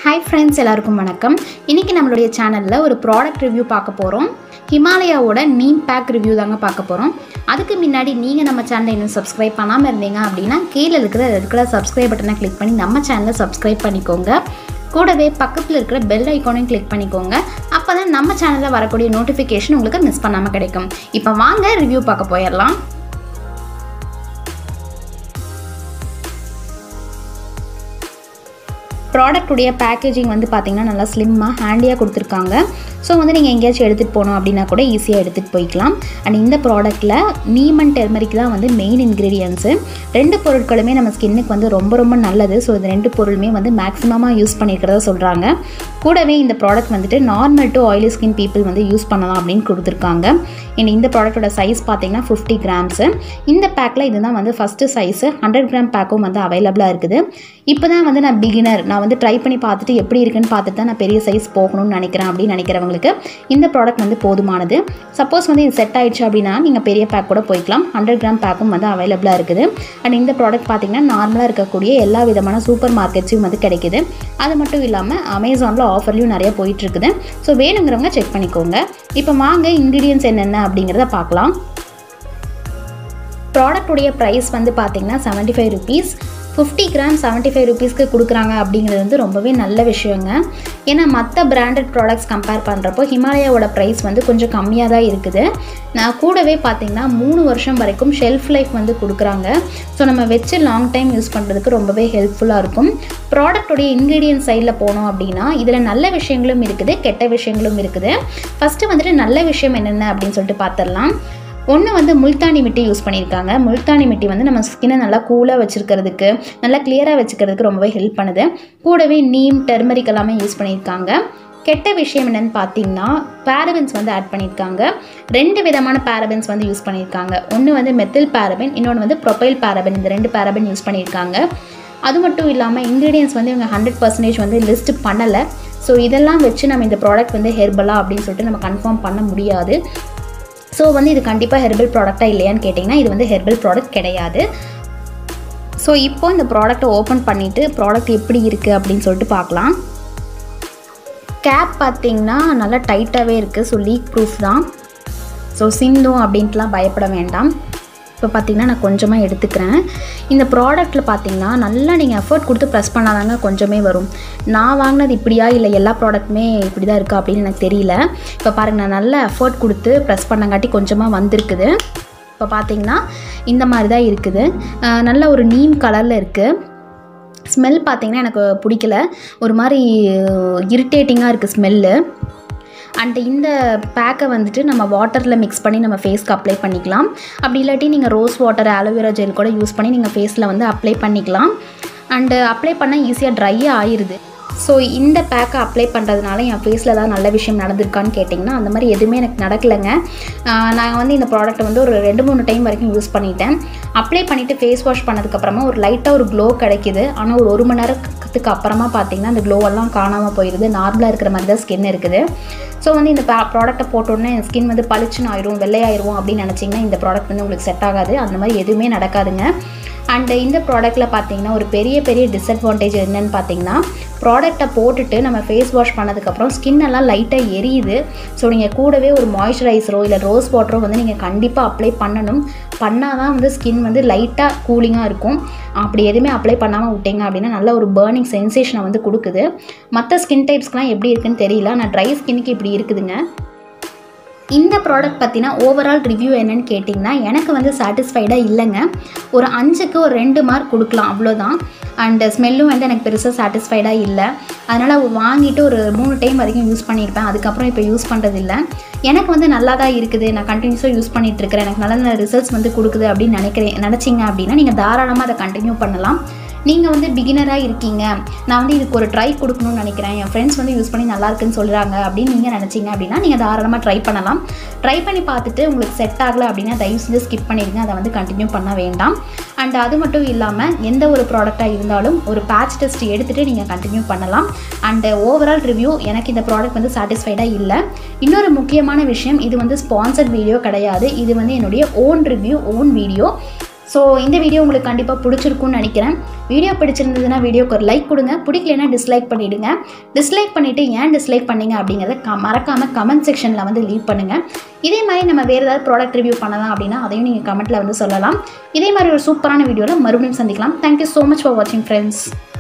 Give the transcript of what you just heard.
hi friends எல்லாருக்கும் வணக்கம் இன்றைக்கி நம்மளுடைய சேனலில் ஒரு ப்ராடக்ட் ரிவ்யூ பார்க்க போகிறோம் ஹிமாலயாவோட நீம் பேக் ரிவ்யூ தாங்க பார்க்க போகிறோம் அதுக்கு முன்னாடி நீங்கள் நம்ம சேனலை இன்னும் சப்ஸ்கிரைப் பண்ணாமல் இருந்தீங்க அப்படின்னா கீழே இருக்கிற ரெட் கலர் சப்ஸ்கிரைப் பட்டனை கிளிக் பண்ணி நம்ம சேனலை சப்ஸ்கிரைப் பண்ணிக்கோங்க கூடவே பக்கத்தில் இருக்கிற பெல் ஐக்கானையும் கிளிக் பண்ணிக்கோங்க அப்போ தான் நம்ம சேனலில் வரக்கூடிய நோட்டிஃபிகேஷன் உங்களுக்கு மிஸ் பண்ணாமல் கிடைக்கும் இப்போ வாங்க ரிவ்யூ பார்க்க போயிடலாம் ப்ராடக்ட்டுடைய பேக்கேஜிங் வந்து பார்த்திங்கன்னா நல்லா ஸ்லிம்மாக ஹேண்டியாக கொடுத்துருக்காங்க ஸோ வந்து நீங்கள் எங்கேயாச்சும் எடுத்துகிட்டு போகணும் அப்படின்னா கூட ஈஸியாக எடுத்துகிட்டு போய்க்கலாம் அண்ட் இந்த ப்ராடக்ட்டில் நீம் அண்ட் டெர்மரிக் தான் வந்து மெயின் இன்க்ரீடியன்ஸு ரெண்டு பொருட்களுமே நம்ம ஸ்கின்னுக்கு வந்து ரொம்ப ரொம்ப நல்லது ஸோ இந்த ரெண்டு பொருளுமே வந்து மேக்ஸிமமாக யூஸ் பண்ணிக்கிறதா சொல்கிறாங்க கூடவே இந்த ப்ராடக்ட் வந்துட்டு normal to oily skin people வந்து யூஸ் பண்ணலாம் அப்படின்னு கொடுத்துருக்காங்க அண்ட் இந்த ப்ராடக்ட்டோட சைஸ் பார்த்தீங்கன்னா ஃபிஃப்டி கிராம்ஸு இந்த பேக்கில் இதுதான் வந்து ஃபஸ்ட்டு சைஸு ஹண்ட்ரட் கிராம் பேக்கும் வந்து அவைலபிளாக இருக்குது இப்போ தான் வந்து நான் பிகினர் நான் வந்து ட்ரை பண்ணி பார்த்துட்டு எப்படி இருக்குன்னு பார்த்துட்டு தான் நான் பெரிய சைஸ் போகணும்னு நினைக்கிறேன் அப்படின்னு நினைக்கிறவங்களுக்கு இந்த ப்ராடக்ட் வந்து போதுமானது சப்போஸ் வந்து இது செட் ஆயிடுச்சு அப்படின்னா நீங்கள் பெரிய பேக் கூட போய்க்கலாம் ஹண்ட்ரட் கிராம் பேக்கும் வந்து அவைலபிளாக இருக்குது அண்ட் இந்த ப்ராடக்ட் பார்த்திங்கன்னா நார்மலாக இருக்கக்கூடிய எல்லா விதமான சூப்பர் மார்க்கெட்ஸையும் வந்து கிடைக்குது அது மட்டும் இல்லாமல் அமேசானில் ஆஃபர்லையும் நிறைய போயிட்டுருக்குது ஸோ வேணுங்கிறவங்க செக் பண்ணிக்கோங்க இப்போ வாங்க இன்க்ரீடியன்ஸ் என்னென்ன அப்படிங்கிறத பார்க்கலாம் ப்ராடக்ட்டுடைய ப்ரைஸ் வந்து பார்த்திங்கன்னா seventy five rupees fifty gram seventy five ருபீஸ்க்கு கொடுக்குறாங்க அப்படிங்கிறது வந்து ரொம்பவே நல்ல விஷயங்க ஏன்னா மற்ற பிராண்டட் ப்ராடக்ட்ஸ் கம்பேர் பண்ணுறப்போ ஹிமாலயாவோட ப்ரைஸ் வந்து கொஞ்சம் கம்மியாக தான் இருக்குது நான் கூடவே பார்த்திங்கன்னா மூணு வருஷம் வரைக்கும் ஷெல்ஃப் லைஃப் வந்து கொடுக்குறாங்க ஸோ நம்ம வச்சு லாங் டைம் யூஸ் பண்ணுறதுக்கு ரொம்பவே ஹெல்ப்ஃபுல்லாக இருக்கும் ப்ராடக்ட்டுடைய இன்க்ரீடியன்ட் சைடில் போனோம் அப்படின்னா இதில் நல்ல விஷயங்களும் இருக்குது கெட்ட விஷயங்களும் இருக்குது ஃபஸ்ட்டு வந்துட்டு நல்ல விஷயம் என்னென்ன அப்படின்னு சொல்லிட்டு பார்த்துடலாம் ஒன்று வந்து முல்தானி மிட்டி யூஸ் பண்ணியிருக்காங்க முல்தானி மிட்டி வந்து நம்ம ஸ்கின்னை நல்லா கூலாக வச்சுருக்கிறதுக்கு நல்லா கிளியராக வச்சுக்கிறதுக்கு ரொம்பவே ஹெல்ப் பண்ணுது கூடவே நீம் டெர்மரிக் எல்லாமே யூஸ் பண்ணியிருக்காங்க கெட்ட விஷயம் என்னென்னு பார்த்தீங்கன்னா பேரபன்ஸ் வந்து ஆட் பண்ணியிருக்காங்க ரெண்டு விதமான பேரபன்ஸ் வந்து யூஸ் பண்ணியிருக்காங்க ஒன்று வந்து மெத்தில் பேரபன் இன்னொன்று வந்து ப்ரொபைல் பேரபன் இந்த ரெண்டு பேரபன் யூஸ் பண்ணியிருக்காங்க அது மட்டும் இல்லாமல் இன்க்ரீடியன்ஸ் வந்து இவங்க ஹண்ட்ரட் பர்சன்டேஜ் வந்து லிஸ்ட் பண்ணலை ஸோ இதெல்லாம் வச்சு நம்ம இந்த ப்ராடக்ட் வந்து ஹெர்பலா அப்படின்னு சொல்லிட்டு நம்ம கன்ஃபார்ம் பண்ண முடியாது ஸோ வந்து இது கண்டிப்பாக ஹெர்பல் ப்ராடக்டாக இல்லையான்னு கேட்டிங்கன்னா இது வந்து ஹெர்பல் ப்ராடக்ட் கிடையாது ஸோ இப்போ இந்த ப்ராடக்ட்டை ஓப்பன் பண்ணிவிட்டு ப்ராடக்ட் எப்படி இருக்குது அப்படின்னு சொல்லிட்டு பார்க்கலாம் கேப் பார்த்திங்கன்னா நல்லா டைட்டாகவே இருக்குது ஸோ லீக் ப்ரூஃப் தான் ஸோ சிந்தும் அப்படின்ட்டுலாம் பயப்பட வேண்டாம் இப்போ பார்த்தீங்கன்னா நான் கொஞ்சமாக எடுத்துக்கிறேன் இந்த ப்ராடக்ட்டில் பார்த்தீங்கன்னா நல்லா நீங்கள் எஃபர்ட் கொடுத்து ப்ரெஸ் பண்ணாதாங்க கொஞ்சமே வரும் நான் வாங்கினது இப்படியா இல்லை எல்லா ப்ராடக்ட்டுமே இப்படி தான் இருக்கா அப்படின்னு எனக்கு தெரியல இப்போ பாருங்கள் நான் நல்லா எஃபர்ட் கொடுத்து ப்ரெஸ் பண்ணங்காட்டி கொஞ்சமாக வந்திருக்குது இப்போ பார்த்தீங்கன்னா இந்த மாதிரி தான் இருக்குது நல்ல ஒரு நீம் கலரில் இருக்குது ஸ்மெல் பார்த்திங்கன்னா எனக்கு பிடிக்கல ஒரு மாதிரி இரிட்டேட்டிங்காக இருக்குது ஸ்மெல்லு அண்ட் இந்த பேக்கை வந்துட்டு நம்ம வாட்டரில் மிக்ஸ் பண்ணி நம்ம ஃபேஸ்க்கு அப்ளை பண்ணிக்கலாம் அப்படி இல்லாட்டி நீங்கள் ரோஸ் வாட்டர் ஆலோவேரா ஜெல் கூட யூஸ் பண்ணி நீங்கள் ஃபேஸில் வந்து அப்ளை பண்ணிக்கலாம் அண்டு அப்ளை பண்ணால் ஈஸியாக ட்ரையாக ஆயிடுது ஸோ இந்த பேக்கை அப்ளை பண்ணுறதுனால என் ஃபேஸில் ஏதாவது நல்ல விஷயம் நடந்திருக்கான்னு கேட்டிங்கன்னா அந்த மாதிரி எதுவுமே எனக்கு நடக்கலைங்க நான் வந்து இந்த ப்ராடக்ட்டை வந்து ஒரு ரெண்டு மூணு டைம் வரைக்கும் யூஸ் பண்ணிட்டேன் அப்ளை பண்ணிவிட்டு ஃபேஸ் வாஷ் பண்ணதுக்கப்புறமா ஒரு லைட்டாக ஒரு க்ளோ கிடைக்கிது ஆனால் ஒரு ஒரு மணி நேரத்துக்கு அப்புறமா பார்த்திங்கன்னா அந்த க்ளோவெல்லாம் காணாமல் போயிடுது நார்மலாக இருக்கிற மாதிரி தான் ஸ்கின் இருக்குது ஸோ வந்து இந்த ப்ராடக்ட்டை போட்டோன்னே ஸ்கின் வந்து பளிச்சுன்னு ஆயிரும் வெள்ளையாயிரும் அப்படின்னு நினச்சிங்கன்னா இந்த ப்ராடக்ட் வந்து உங்களுக்கு செட் ஆகாது அந்த மாதிரி எதுவுமே நடக்காதுங்க அண்டு இந்த ப்ராடக்ட்டில் பார்த்தீங்கன்னா ஒரு பெரிய பெரிய டிஸ்அட்வான்டேஜ் என்னென்னு பார்த்தீங்கன்னா ப்ராடக்டை போட்டுட்டு நம்ம ஃபேஸ் வாஷ் பண்ணதுக்கப்புறம் ஸ்கின் எல்லாம் லைட்டாக எரியுது ஸோ நீங்கள் கூடவே ஒரு மாய்ஸ்சரைசரோ இல்லை ரோஸ் வாட்டரோ வந்து நீங்கள் கண்டிப்பாக அப்ளை பண்ணணும் பண்ணால் தான் வந்து ஸ்கின் வந்து லைட்டாக கூலிங்காக இருக்கும் அப்படி எதுவுமே அப்ளை பண்ணாமல் விட்டீங்க அப்படின்னா நல்ல ஒரு பேர்னிங் சென்சேஷனை வந்து கொடுக்குது மற்ற ஸ்கின் டைப்ஸ்க்கெலாம் எப்படி இருக்குன்னு தெரியல ஆனால் ட்ரை ஸ்கின்னுக்கு இப்படி இருக்குதுங்க இந்த ப்ராடக்ட் பற்றினா ஓவரால் ரிவ்யூ என்னன்னு கேட்டிங்கன்னா எனக்கு வந்து சாட்டிஸ்ஃபைடாக இல்லைங்க ஒரு அஞ்சுக்கு ஒரு ரெண்டு மார்க் கொடுக்கலாம் அவ்வளோதான் அண்டு ஸ்மெல்லும் வந்து எனக்கு பெருசாக சாட்டிஸ்ஃபைடாக இல்லை அதனால் வாங்கிட்டு ஒரு மூணு டைம் வரைக்கும் யூஸ் பண்ணியிருப்பேன் அதுக்கப்புறம் இப்போ யூஸ் பண்ணுறது இல்லை எனக்கு வந்து நல்லா தான் இருக்குது நான் கண்டினியூஸாக யூஸ் பண்ணிகிட்ருக்கிறேன் எனக்கு நல்ல நல்ல ரிசல்ட்ஸ் வந்து கொடுக்குது அப்படின்னு நினைக்கிறேன் நினச்சிங்க அப்படின்னா நீங்கள் தாராளமாக அதை கண்டினியூ பண்ணலாம் நீங்கள் வந்து பிகினராக இருக்கீங்க நான் வந்து இதுக்கு ஒரு ட்ரை கொடுக்கணும்னு நினைக்கிறேன் என் ஃப்ரெண்ட்ஸ் வந்து யூஸ் பண்ணி நல்லா இருக்குன்னு சொல்கிறாங்க அப்படின்னு நீங்கள் நினச்சிங்க அப்படின்னா நீங்கள் தாராளமாக ட்ரை பண்ணலாம் ட்ரை பண்ணி பார்த்துட்டு உங்களுக்கு செட் ஆகலை அப்படின்னா தயவு செஞ்சு ஸ்கிப் பண்ணிடுங்க அதை வந்து கண்டினியூ பண்ண வேண்டாம் அண்ட் அது மட்டும் இல்லாமல் எந்த ஒரு ப்ராடக்டாக இருந்தாலும் ஒரு பேட்ச் டெஸ்ட் எடுத்துகிட்டு நீங்கள் கண்டினியூ பண்ணலாம் அண்டு ஓவரால் ரிவ்யூ எனக்கு இந்த ப்ராடக்ட் வந்து சாட்டிஸ்ஃபைடாக இல்லை இன்னொரு முக்கியமான விஷயம் இது வந்து ஸ்பான்சர்ட் வீடியோ கிடையாது இது வந்து என்னுடைய own review own video so இந்த வீடியோ உங்களுக்கு கண்டிப்பாக பிடிச்சிருக்கும்னு நினைக்கிறேன் வீடியோ பிடிச்சிருந்ததுன்னா வீடியோக்கு ஒரு லைக் கொடுங்க பிடிக்கலனா டிஸ்லைக் பண்ணிவிடுங்க டிஸ்லைக் பண்ணிவிட்டு ஏன் டிஸ்லைக் பண்ணீங்க அப்படிங்கிறத க மறக்காமல் கமெண்ட் செக்ஷனில் வந்து லீவ் பண்ணுங்கள் இதே மாதிரி நம்ம வேறு ஏதாவது ப்ராடக்ட் ரிவ்யூ பண்ணலாம் அப்படின்னா அதையும் நீங்கள் கமெண்ட்டில் வந்து சொல்லலாம் இதே மாதிரி ஒரு சூப்பரான வீடியோவில் மறுபடியும் சந்திக்கலாம் தேங்க்யூ ஸோ மச் ஃபார் வாட்சிங் ஃப்ரெண்ட்ஸ்